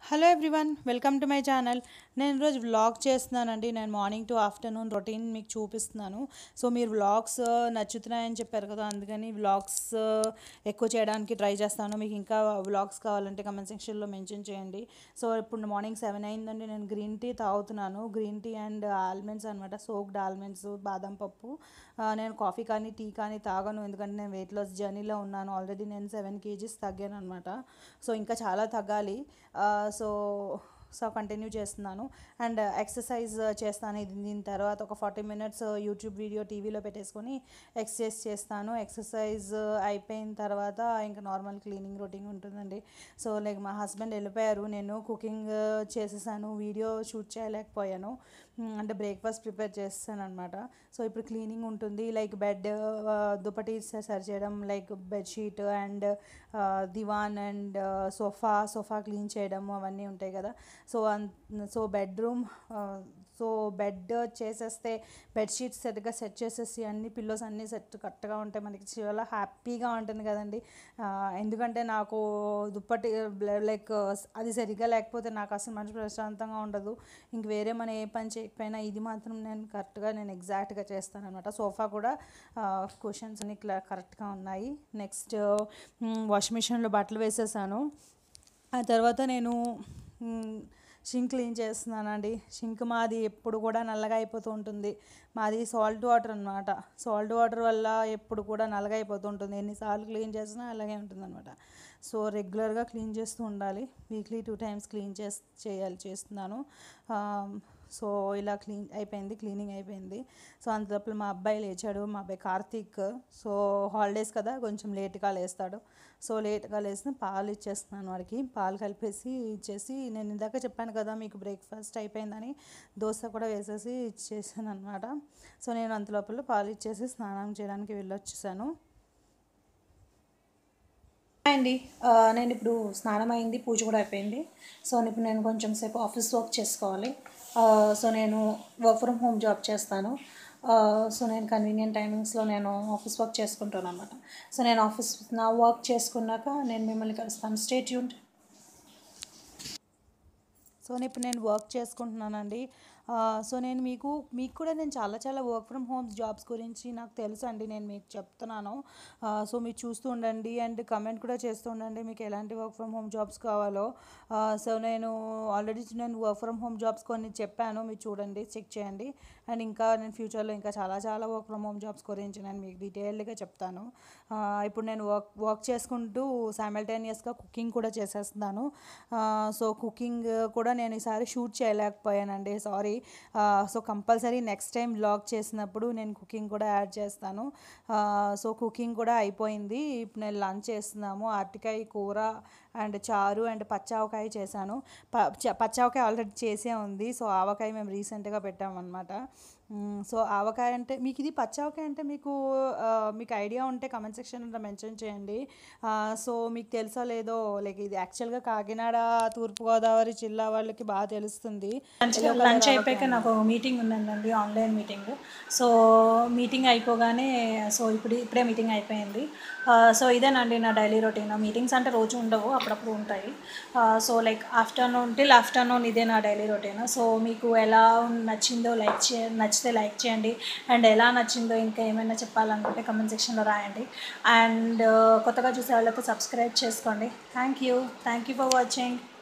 hello everyone welcome to my channel నేను ఈరోజు vlog చేస్తున్నానండి నేను మార్నింగ్ టు ఆఫ్టర్నూన్ రొటీన్ మీకు చూపిస్తున్నాను సో మీరు వ్లాగ్స్ నచ్చుతున్నాయని చెప్పారు కదా అందుకని వ్లాగ్స్ ఎక్కువ చేయడానికి ట్రై చేస్తాను మీకు ఇంకా వ్లాగ్స్ కావాలంటే కమెంట్ సెక్షన్లో మెన్షన్ చేయండి సో ఇప్పుడు మార్నింగ్ సెవెన్ అయిందండి నేను గ్రీన్ టీ తాగుతున్నాను గ్రీన్ టీ అండ్ ఆల్మండ్స్ అనమాట సోక్డ్ ఆల్మండ్స్ బాదం పప్పు ఆ, నేను కాఫీ కానీ టీ కానీ తాగను ఎందుకంటే నేను వెయిట్ లాస్ జర్నీలో ఉన్నాను ఆల్రెడీ నేను సెవెన్ కేజీస్ తగ్గాను అనమాట సో ఇంకా చాలా తగ్గాలి ఆ, సో సో కంటిన్యూ చేస్తున్నాను అండ్ ఎక్సర్సైజ్ చేస్తాను ఇది దీని తర్వాత ఒక ఫార్టీ మినిట్స్ యూట్యూబ్ వీడియో టీవీలో పెట్టేసుకొని ఎక్సర్సైజ్ చేస్తాను ఎక్సర్సైజ్ అయిపోయిన తర్వాత ఇంకా నార్మల్ క్లీనింగ్ రొటీన్ ఉంటుందండి సో లైక్ మా హస్బెండ్ వెళ్ళిపోయారు నేను కుకింగ్ చేసేసాను వీడియో షూట్ చేయలేకపోయాను మ్, అంటే బ్రేక్ఫాస్ట్ ప్రిపేర్ చేస్తాను అనమాట సో ఇప్పుడు క్లీనింగ్ ఉంటుంది లైక్ బెడ్ దుప్పటి సరి చేయడం like bedsheet and divan and sofa sofa clean చేయడం అవన్నీ ఉంటాయి కదా సో అన్ సో బెడ్రూమ్ సో బెడ్ చేసేస్తే బెడ్షీట్స్ సరిగ్గా సెట్ చేసేసి అన్ని పిల్లోస్ అన్నీ సెట్ కరెక్ట్గా ఉంటాయి మనకి చాలా హ్యాపీగా ఉంటుంది కదండి ఆ, ఎందుకంటే నాకు దుప్పటి లైక్ అది సరిగ్గా లేకపోతే నాకు అసలు మనసు ప్రశాంతంగా ఉండదు ఇంక వేరే మనం ఏ పని చేయకపోయినా ఇది మాత్రం నేను కరెక్ట్గా నేను ఎగ్జాక్ట్గా చేస్తాను అనమాట సోఫా కూడా క్వశ్చన్స్ అన్ని కరెక్ట్గా ఉన్నాయి నెక్స్ట్ వాషింగ్ మిషన్లో బట్టలు వేసేసాను ఆ తర్వాత నేను మ్, షింక్ క్లీన్ చేస్తున్నానండి షింక్ మాది ఎప్పుడు కూడా నల్లగా అయిపోతూ ఉంటుంది మాది సాల్ట్ వాటర్ అనమాట సాల్ట్ వాటర్ వల్ల ఎప్పుడు కూడా నల్లగా అయిపోతూ ఉంటుంది ఎన్నిసార్లు క్లీన్ చేసినా అలాగే ఉంటుంది అనమాట సో రెగ్యులర్గా క్లీన్ చేస్తూ ఉండాలి వీక్లీ టూ టైమ్స్ క్లీన్ చేసి చేయాలి చేస్తున్నాను ఆ, సో ఇలా క్లీన్ అయిపోయింది క్లీనింగ్ అయిపోయింది సో అంతలోపల మా అబ్బాయి లేచాడు మా అబ్బాయి కార్తీక్ సో హాలిడేస్ కదా కొంచెం లేట్గా లేస్తాడు సో లేట్గా లేసిన పాలు ఇచ్చేస్తున్నాను వాడికి పాలు కలిపేసి ఇచ్చేసి నేను ఇందాక చెప్పాను కదా మీకు బ్రేక్ఫాస్ట్ అయిపోయిందని దోశ కూడా వేసేసి ఇచ్చేసాను అనమాట సో నేను అంతలోపల పాలు ఇచ్చేసి స్నానం చేయడానికి వెళ్ళొచ్చేసాను హాయ్ అండి ఆ, నేను ఇప్పుడు స్నానం అయింది పూజ కూడా అయిపోయింది సో ఇప్పుడు నేను కొంచెం సేపు ఆఫీస్ వర్క్ చేసుకోవాలి ఆ, సో నేను వర్క్ ఫ్రమ్ హోమ్ జాబ్ చేస్తాను ఆ, సో నేను కన్వీనియంట్ టైమింగ్స్లో నేను ఆఫీస్ వర్క్ చేసుకుంటాను అనమాట సో నేను ఆఫీస్ నా వర్క్ చేసుకున్నాక నేను మిమ్మల్ని కలుస్తాను స్టేట్ యూన్ సో నేను ఇప్పుడు నేను వర్క్ చేసుకుంటున్నానండి ఆ, సో నేను మీకు మీకు కూడా నేను చాలా చాలా వర్క్ ఫ్రమ్ హోమ్ జాబ్స్ గురించి నాకు తెలుసు అండి నేను మీకు చెప్తున్నాను ఆ, సో మీరు చూస్తూ ఉండండి అండ్ కమెంట్ కూడా చేస్తూ ఉండండి మీకు ఎలాంటి వర్క్ ఫ్రమ్ హోమ్ జాబ్స్ కావాలో ఆ, సో నేను ఆల్రెడీ నేను వర్క్ ఫ్రమ్ హోమ్ జాబ్స్ కొన్ని చెప్పాను మీరు చూడండి చెక్ చేయండి అండ్ ఇంకా నేను ఫ్యూచర్లో ఇంకా చాలా చాలా వర్క్ ఫ్రమ్ హోమ్ జాబ్స్ గురించి నేను మీకు డీటెయిల్డ్గా చెప్తాను ఆ, ఇప్పుడు నేను వర్క్ వర్క్ చేసుకుంటూ సైమల్టేనియస్గా కుకింగ్ కూడా చేసేస్తున్నాను ఆ, సో కుకింగ్ కూడా నేను ఈసారి షూట్ చేయలేకపోయానండి sorry so compulsory next time blog చేసినప్పుడు నేను కుకింగ్ కూడా యాడ్ చేస్తాను ఆ, సో కుకింగ్ కూడా అయిపోయింది ఇప్పుడు నేను లంచ్ చేస్తున్నాము అరటికాయ కూర అండ్ చారు అండ్ పచ్చావకాయ చేశాను ప చ- పచ్చావకాయ ఆల్రెడీ చేసే ఉంది సో ఆవకాయ మేము రీసెంట్గా పెట్టామన్నమాట మ్, సో ఆవకాయ అంటే మీకు ఇది పచ్చావకాయ అంటే మీకు ఆ, మీకు ఐడియా ఉంటే కమెంట్ సెక్షన్లో మెన్షన్ చేయండి ఆ, సో మీకు తెలుసా లేదో లైక్ ఇది యాక్చువల్గా కాకినాడ తూర్పుగోదావరి జిల్లా వాళ్ళకి బాగా తెలుస్తుంది లంచ్ అయిపోయాక నాకు మీటింగ్ ఉందండి ఆన్లైన్ మీటింగ్ సో మీటింగ్ అయిపోగానే సో ఇప్పుడు ఇప్పుడే మీటింగ్ అయిపోయింది ఆ, సో ఇదేనండి నా డైలీ రొటీన్ మీటింగ్స్ అంటే రోజు ఉండవు అప్పుడప్పుడు ఉంటాయి ఆ, so like afternoon till afternoon ఇదే నా డైలీ రొటీన్ సో మీకు ఎలా నచ్చిందో లైక్ చే నచ్చితే లైక్ చేయండి అండ్ ఎలా నచ్చిందో ఇంకా ఏమైనా చెప్పాలనుకుంటే కమెంట్ సెక్షన్లో రాయండి అండ్ కొత్తగా చూసే వాళ్ళైతే సబ్స్క్రైబ్ చేసుకోండి thank you thank you for watching